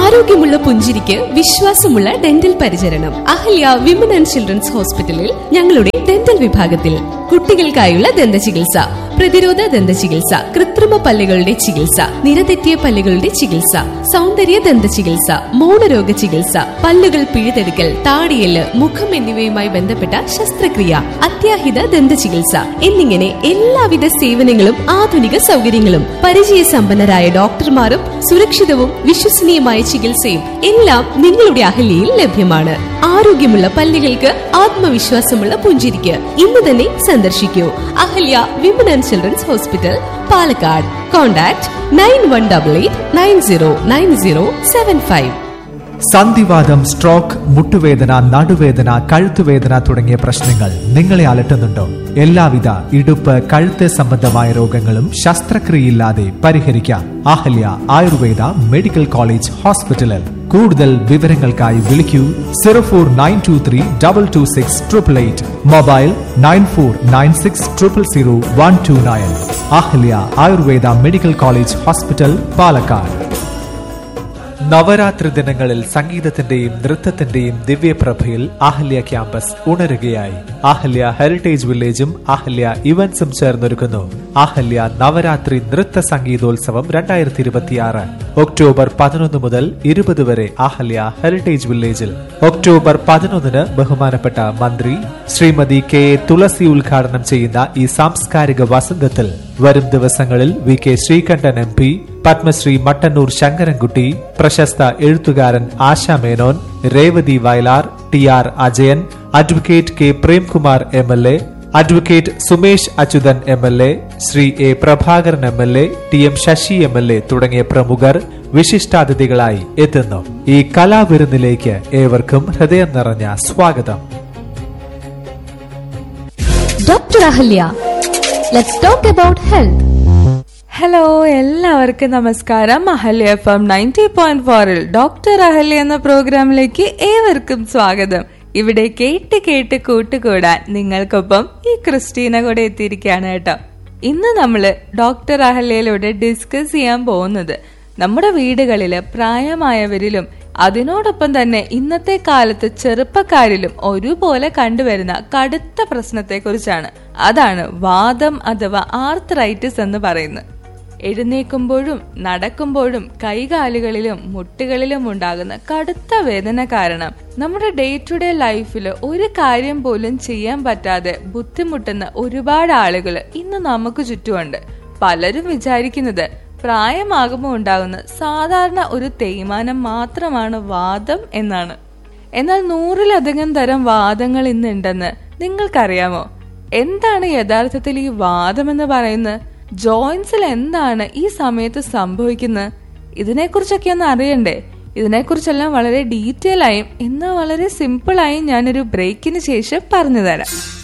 ആരോഗ്യമുള്ള പുഞ്ചിരിക്ക് വിശ്വാസമുള്ള ഡെന്റൽ പരിചരണം അഹല്യ വിമൻ ആൻഡ് ചിൽഡ്രൻസ് ഹോസ്പിറ്റലിൽ ഞങ്ങളുടെ ഡെന്റൽ വിഭാഗത്തിൽ കുട്ടികൾക്കായുള്ള ദന്ത ചികിത്സ പ്രതിരോധ ദന്ത ചികിത്സ കൃത്രിമ പല്ലുകളുടെ ചികിത്സ നിരതെറ്റിയ പല്ലുകളുടെ ചികിത്സ സൗന്ദര്യ ദന്ത ചികിത്സ മൗനരോഗ ചികിത്സ പല്ലുകൾ പിഴുതെടുക്കൽ താടിയല് മുഖം എന്നിവയുമായി ബന്ധപ്പെട്ട ശസ്ത്രക്രിയ അത്യാഹിത ദന്ത ചികിത്സ എന്നിങ്ങനെ എല്ലാവിധ സേവനങ്ങളും ആധുനിക സൗകര്യങ്ങളും പരിചയസമ്പന്നരായ ഡോക്ടർമാരും സുരക്ഷിതവും വിശ്വസനീയമായ ചികിത്സയും എല്ലാം നിങ്ങളുടെ അഹല്യയിൽ ലഭ്യമാണ് ആരോഗ്യമുള്ള പല്ലുകൾക്ക് ആത്മവിശ്വാസമുള്ള പുഞ്ചിരിക്ക് ഇന്ന് തന്നെ സന്ദർശിക്കൂ Ahalya women and children's hospital Palakkad contact nine one double eight nine zero nine zero seven five സന്ധിവാദം സ്ട്രോക്ക് മുട്ടുവേദന നടുവേദന കഴുത്തുവേദന തുടങ്ങിയ പ്രശ്നങ്ങൾ നിങ്ങളെ അലട്ടുന്നുണ്ടോ എല്ലാവിധ ഇടുപ്പ് കഴുത്ത് സംബന്ധമായ രോഗങ്ങളും ശസ്ത്രക്രിയയില്ലാതെ പരിഹരിക്കാം അഹല്യ ആയുർവേദ മെഡിക്കൽ കോളേജ് ഹോസ്പിറ്റലിൽ കൂടുതൽ വിവരങ്ങൾക്കായി വിളിക്കൂ zero four nine two three double two six triple eight mobile nine four nine six triple zero one two nine Ahalya Ayurveda medical college hospital Palakkad Navaratri ദിനങ്ങളിൽ സംഗീതത്തിന്റെയും നൃത്തത്തിന്റെയും ദിവ്യപ്രഭയിൽ ആഹല്യ ക്യാമ്പസ് ഉണരുകയായി ആഹല്യ ഹെറിറ്റേജ് വില്ലേജും ആഹല്യ ഇവന്റ്സും ചേർന്നൊരുക്കുന്നു ആഹല്യ നവരാത്രി നൃത്ത സംഗീതോത്സവം രണ്ടായിരത്തി ഇരുപത്തിയാറ് ഒക്ടോബർ പതിനൊന്ന് മുതൽ ഇരുപത് വരെ ആഹല്യ ഹെറിറ്റേജ് വില്ലേജിൽ ഒക്ടോബർ പതിനൊന്നിന് ബഹുമാനപ്പെട്ട മന്ത്രി ശ്രീമതി കെ എ തുളസി ഉദ്ഘാടനം ചെയ്യുന്ന ഈ സാംസ്കാരിക വസന്തത്തിൽ വരും ദിവസങ്ങളിൽ V K Sreekandan M P Padmashri Mattannur Sankarankutty പ്രശസ്ത എഴുത്തുകാരൻ Asha Menon Revathy Vayalar T R Ajayan advocate K Premkumar M L A advocate Sumesh Achuthan M L A Shri A Prabhakaran M L A T M Sasi M L A തുടങ്ങിയ പ്രമുഖർ വിശിഷ്ടാതിഥികളായി എത്തുന്നു ഈ കലാവിരുന്നിലേക്ക് ഏവർക്കും ഹൃദയം നിറഞ്ഞ സ്വാഗതം doctor Ahalya let's talk about health hello എല്ലാവർക്കും നമസ്കാരം Ahalya F M ninety point ഫോറിൽ ഡോക്ടർ അഹല്യ എന്ന പ്രോഗ്രാമിലേക്ക് ഏവർക്കും സ്വാഗതം ഇവിടെ കേട്ട് കേട്ട് കൂട്ടുകൂടാൻ നിങ്ങൾക്കൊപ്പം ഈ ക്രിസ്റ്റീന കൂടെ എത്തിയിരിക്കുകയാണ് കേട്ടോ ഇന്ന് നമ്മള് ഡോക്ടർ അഹല്യയിലൂടെ ഡിസ്കസ് ചെയ്യാൻ പോകുന്നത് നമ്മുടെ വീടുകളില് പ്രായമായവരിലും അതിനോടൊപ്പം തന്നെ ഇന്നത്തെ കാലത്ത് ചെറുപ്പക്കാരിലും ഒരുപോലെ കണ്ടുവരുന്ന കടുത്ത പ്രശ്നത്തെക്കുറിച്ചാണ് അതാണ് വാദം അഥവാ ആർത്രൈറ്റിസ് എന്ന് പറയുന്നത് എഴുന്നേക്കുമ്പോഴും നടക്കുമ്പോഴും കൈകാലുകളിലും മുട്ടുകളിലും ഉണ്ടാകുന്ന കടുത്ത വേദന കാരണം നമ്മുടെ ഡേ ടു ഡേ ലൈഫിൽ ഒരു കാര്യം പോലും ചെയ്യാൻ പറ്റാതെ ബുദ്ധിമുട്ടുന്ന ഒരുപാട് ആളുകൾ ഇന്ന് നമുക്ക് ചുറ്റുമുണ്ട് പലരും വിചാരിക്കുന്നത് പ്രായമാകുമ്പോൾ ഉണ്ടാകുന്ന സാധാരണ ഒരു തേയ്മാനം മാത്രമാണ് വാദം എന്നാണ് എന്നാൽ നൂറിലധികം തരം വാദങ്ങൾ ഇന്നുണ്ടെന്ന് നിങ്ങൾക്കറിയാമോ എന്താണ് യഥാർത്ഥത്തിൽ ഈ വാദം എന്ന് പറയുന്നത് ജോയിൻസിൽ എന്താണ് ഈ സമയത്ത് സംഭവിക്കുന്നത് ഇതിനെക്കുറിച്ചൊക്കെ ഒന്ന് അറിയണ്ടേ ഇതിനെക്കുറിച്ചെല്ലാം വളരെ ഡീറ്റെയിൽ ആയും എന്നാൽ വളരെ സിമ്പിൾ ആയും ഞാനൊരു ബ്രേക്കിന് ശേഷം പറഞ്ഞു തരാം